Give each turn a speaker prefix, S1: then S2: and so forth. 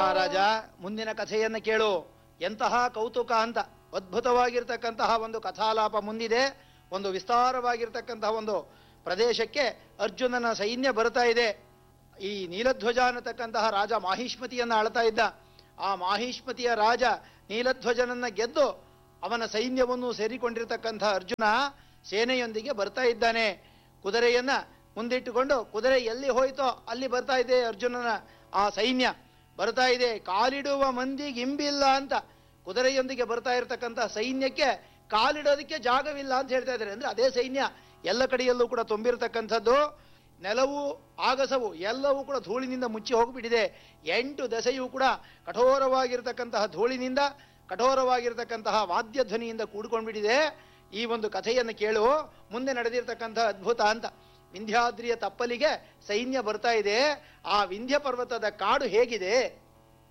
S1: ಮಹಾರಾಜ ಮುಂದಿನ ಕಥೆಯನ್ನು ಕೇಳು ಎಂತಹ ಕೌತುಕ ಅಂತ ಅದ್ಭುತವಾಗಿರ್ತಕ್ಕಂತಹ ಒಂದು ಕಥಾಲಾಪ ಮುಂದಿದೆ ಒಂದು ವಿಸ್ತಾರವಾಗಿರ್ತಕ್ಕಂತಹ ಒಂದು ಪ್ರದೇಶಕ್ಕೆ ಅರ್ಜುನನ ಸೈನ್ಯ ಬರ್ತಾ ಇದೆ ಈ ನೀಲಧ್ವಜ ಅನ್ನತಕ್ಕಂತಹ ರಾಜ ಮಾಹಿಷ್ಮತಿಯನ್ನು ಆಳ್ತಾ ಇದ್ದ ಆ ಮಾಹಿಷ್ಮತಿಯ ರಾಜ ನೀಲಧ್ವಜನನ್ನ ಗೆದ್ದು ಅವನ ಸೈನ್ಯವನ್ನು ಸೇರಿಕೊಂಡಿರ್ತಕ್ಕಂಥ ಅರ್ಜುನ ಸೇನೆಯೊಂದಿಗೆ ಬರ್ತಾ ಇದ್ದಾನೆ ಕುದುರೆಯನ್ನ ಮುಂದಿಟ್ಟುಕೊಂಡು ಕುದುರೆ ಎಲ್ಲಿ ಹೋಯ್ತೋ ಅಲ್ಲಿ ಬರ್ತಾ ಇದೆ ಅರ್ಜುನನ ಆ ಸೈನ್ಯ ಬರ್ತಾ ಇದೆ ಕಾಲಿಡುವ ಮಂದಿಗೆ ಇಂಬಿಲ್ಲ ಅಂತ ಕುದುರೆಯೊಂದಿಗೆ ಬರ್ತಾ ಇರತಕ್ಕಂಥ ಸೈನ್ಯಕ್ಕೆ ಕಾಲಿಡೋದಕ್ಕೆ ಜಾಗವಿಲ್ಲ ಅಂತ ಹೇಳ್ತಾ ಇದ್ದಾರೆ ಅಂದ್ರೆ ಅದೇ ಸೈನ್ಯ ಎಲ್ಲ ಕಡೆಯಲ್ಲೂ ಕೂಡ ತುಂಬಿರತಕ್ಕಂಥದ್ದು ನೆಲವು ಆಗಸವು ಎಲ್ಲವೂ ಕೂಡ ಧೂಳಿನಿಂದ ಮುಚ್ಚಿ ಹೋಗಿಬಿಟ್ಟಿದೆ ಎಂಟು ದೆಸೆಯೂ ಕೂಡ ಕಠೋರವಾಗಿರ್ತಕ್ಕಂತಹ ಧೂಳಿನಿಂದ ಕಠೋರವಾಗಿರ್ತಕ್ಕಂತಹ ವಾದ್ಯ ಧ್ವನಿಯಿಂದ ಕೂಡ್ಕೊಂಡ್ಬಿಟ್ಟಿದೆ ಈ ಒಂದು ಕಥೆಯನ್ನು ಕೇಳು ಮುಂದೆ ನಡೆದಿರ್ತಕ್ಕಂತಹ ಅದ್ಭುತ ಅಂತ ವಿಂಧ್ಯಾದ್ರಿಯ ತಪ್ಪಲಿಗೆ ಸೈನ್ಯ ಬರ್ತಾ ಇದೆ ಆ ವಿಂಧ್ಯ ಪರ್ವತದ ಕಾಡು ಹೇಗಿದೆ